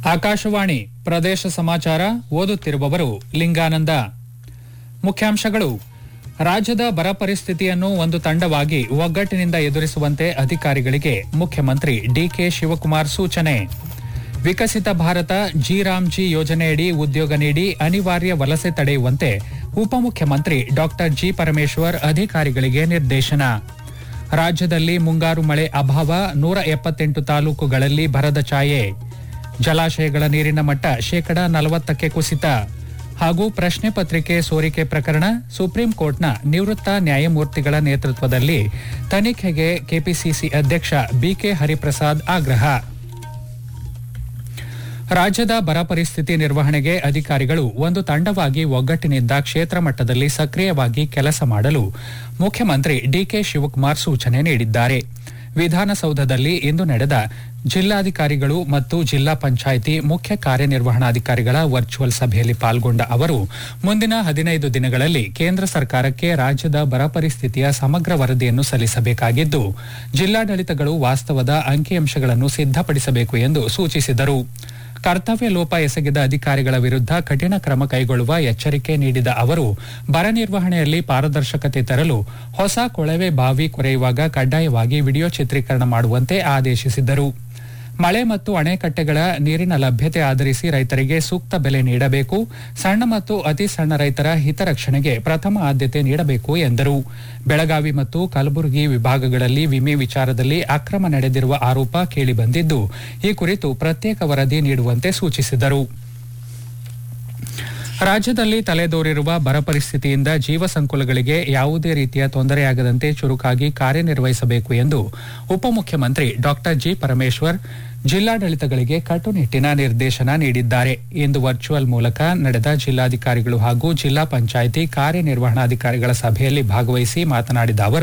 ಆಕಾಶವಾಣಿ ಪ್ರದೇಶ ಸಮಾಚಾರ ಓದುತ್ತಿರುವವರು ಲಿಂಗಾನಂದ ಮುಖ್ಯಾಂಶಗಳು ರಾಜ್ಯದ ಬರ ಪರಿಸ್ಥಿತಿಯನ್ನು ಒಂದು ತಂಡವಾಗಿ ಒಗ್ಗಟ್ಟಿನಿಂದ ಎದುರಿಸುವಂತೆ ಅಧಿಕಾರಿಗಳಿಗೆ ಮುಖ್ಯಮಂತ್ರಿ ಡಿಕೆ ಶಿವಕುಮಾರ್ ಸೂಚನೆ ವಿಕಸಿತ ಭಾರತ ಜಿ ರಾಮ್ಜಿ ಯೋಜನೆಯಡಿ ಉದ್ಯೋಗ ನೀಡಿ ಅನಿವಾರ್ಯ ವಲಸೆ ತಡೆಯುವಂತೆ ಉಪಮುಖ್ಯಮಂತ್ರಿ ಡಾ ಜಿ ಪರಮೇಶ್ವರ್ ಅಧಿಕಾರಿಗಳಿಗೆ ನಿರ್ದೇಶನ ರಾಜ್ಯದಲ್ಲಿ ಮುಂಗಾರು ಮಳೆ ಅಭಾವ ನೂರ ಎಪ್ಪತ್ತೆಂಟು ತಾಲೂಕುಗಳಲ್ಲಿ ಬರದ ಛಾಯೆ ಜಲಾಶಯಗಳ ನೀರಿನ ಮಟ್ಟ ಶೇಕಡ ನಲವತ್ತಕ್ಕೆ ಕುಸಿತ ಹಾಗೂ ಪ್ರಶ್ನೆ ಪತ್ರಿಕೆ ಸೋರಿಕೆ ಪ್ರಕರಣ ಸುಪ್ರೀಂ ಕೋರ್ಟ್ನ ನಿವೃತ್ತ ನ್ಯಾಯಮೂರ್ತಿಗಳ ನೇತೃತ್ವದಲ್ಲಿ ತನಿಖೆಗೆ ಕೆಪಿಸಿಸಿ ಅಧ್ಯಕ್ಷ ಬಿಕೆ ಹರಿಪ್ರಸಾದ್ ಆಗ್ರಹ ರಾಜ್ಯದ ಬರ ಪರಿಸ್ಥಿತಿ ನಿರ್ವಹಣೆಗೆ ಅಧಿಕಾರಿಗಳು ಒಂದು ತಂಡವಾಗಿ ಒಗ್ಗಟ್ಟಿನಿಂದ ಕ್ಷೇತ್ರ ಮಟ್ಟದಲ್ಲಿ ಸಕ್ರಿಯವಾಗಿ ಕೆಲಸ ಮಾಡಲು ಮುಖ್ಯಮಂತ್ರಿ ಡಿಕೆ ಶಿವಕುಮಾರ್ ಸೂಚನೆ ನೀಡಿದ್ದಾರೆ ವಿಧಾನಸೌಧದಲ್ಲಿ ಇಂದು ನಡೆದ ಜಿಲ್ಲಾಧಿಕಾರಿಗಳು ಮತ್ತು ಜಿಲ್ಲಾ ಪಂಚಾಯಿತಿ ಮುಖ್ಯ ಕಾರ್ಯನಿರ್ವಹಣಾಧಿಕಾರಿಗಳ ವರ್ಚುವಲ್ ಸಭೆಯಲ್ಲಿ ಪಾಲ್ಗೊಂಡ ಅವರು ಮುಂದಿನ ಹದಿನೈದು ದಿನಗಳಲ್ಲಿ ಕೇಂದ್ರ ಸರ್ಕಾರಕ್ಕೆ ರಾಜ್ಯದ ಬರ ಪರಿಸ್ಥಿತಿಯ ಸಮಗ್ರ ವರದಿಯನ್ನು ಸಲ್ಲಿಸಬೇಕಾಗಿದ್ದು ಜಿಲ್ಲಾಡಳಿತಗಳು ವಾಸ್ತವದ ಅಂಕಿಅಂಶಗಳನ್ನು ಸಿದ್ದಪಡಿಸಬೇಕು ಎಂದು ಸೂಚಿಸಿದರು ಕರ್ತವ್ಯ ಲೋಪ ಎಸಗಿದ ಅಧಿಕಾರಿಗಳ ವಿರುದ್ಧ ಕಠಿಣ ಕ್ರಮ ಕೈಗೊಳ್ಳುವ ಎಚ್ಚರಿಕೆ ನೀಡಿದ ಅವರು ಬರ ನಿರ್ವಹಣೆಯಲ್ಲಿ ಪಾರದರ್ಶಕತೆ ತರಲು ಹೊಸ ಕೊಳವೆ ಬಾವಿ ಕೊರೆಯುವಾಗ ಕಡ್ಡಾಯವಾಗಿ ವಿಡಿಯೋ ಚಿತ್ರೀಕರಣ ಮಾಡುವಂತೆ ಆದೇಶಿಸಿದರು ಮಳೆ ಮತ್ತು ಅಣೆಕಟ್ಟೆಗಳ ನೀರಿನ ಲಭ್ಯತೆ ಆಧರಿಸಿ ರೈತರಿಗೆ ಸೂಕ್ತ ಬೆಲೆ ನೀಡಬೇಕು ಸಣ್ಣ ಮತ್ತು ಅತಿ ಸಣ್ಣ ರೈತರ ಹಿತರಕ್ಷಣೆಗೆ ಪ್ರಥಮ ಆದ್ಯತೆ ನೀಡಬೇಕು ಎಂದರು ಬೆಳಗಾವಿ ಮತ್ತು ಕಲಬುರಗಿ ವಿಭಾಗಗಳಲ್ಲಿ ವಿಮೆ ವಿಚಾರದಲ್ಲಿ ಅಕ್ರಮ ನಡೆದಿರುವ ಆರೋಪ ಕೇಳಿಬಂದಿದ್ದು ಈ ಕುರಿತು ಪ್ರತ್ಯೇಕ ವರದಿ ನೀಡುವಂತೆ ಸೂಚಿಸಿದರು ರಾಜ್ಯದಲ್ಲಿ ತಲೆದೋರಿರುವ ಬರ ಪರಿಸ್ಥಿತಿಯಿಂದ ಜೀವ ಸಂಕುಲಗಳಿಗೆ ಯಾವುದೇ ರೀತಿಯ ತೊಂದರೆಯಾಗದಂತೆ ಚುರುಕಾಗಿ ಕಾರ್ಯನಿರ್ವಹಿಸಬೇಕು ಎಂದು ಉಪಮುಖ್ಯಮಂತ್ರಿ ಡಾ ಜಿ ಪರಮೇಶ್ವರ್ ಜಿಲ್ಲಾಡಳಿತಗಳಿಗೆ ಕಟ್ಟುನಿಟ್ಟಿನ ನಿರ್ದೇಶನ ನೀಡಿದ್ದಾರೆ ಇಂದು ವರ್ಚುವಲ್ ಮೂಲಕ ನಡೆದ ಜಿಲ್ಲಾಧಿಕಾರಿಗಳು ಹಾಗೂ ಜಿಲ್ಲಾ ಪಂಚಾಯಿತಿ ಕಾರ್ಯನಿರ್ವಹಣಾಧಿಕಾರಿಗಳ ಸಭೆಯಲ್ಲಿ ಭಾಗವಹಿಸಿ ಮಾತನಾಡಿದ ಅವರು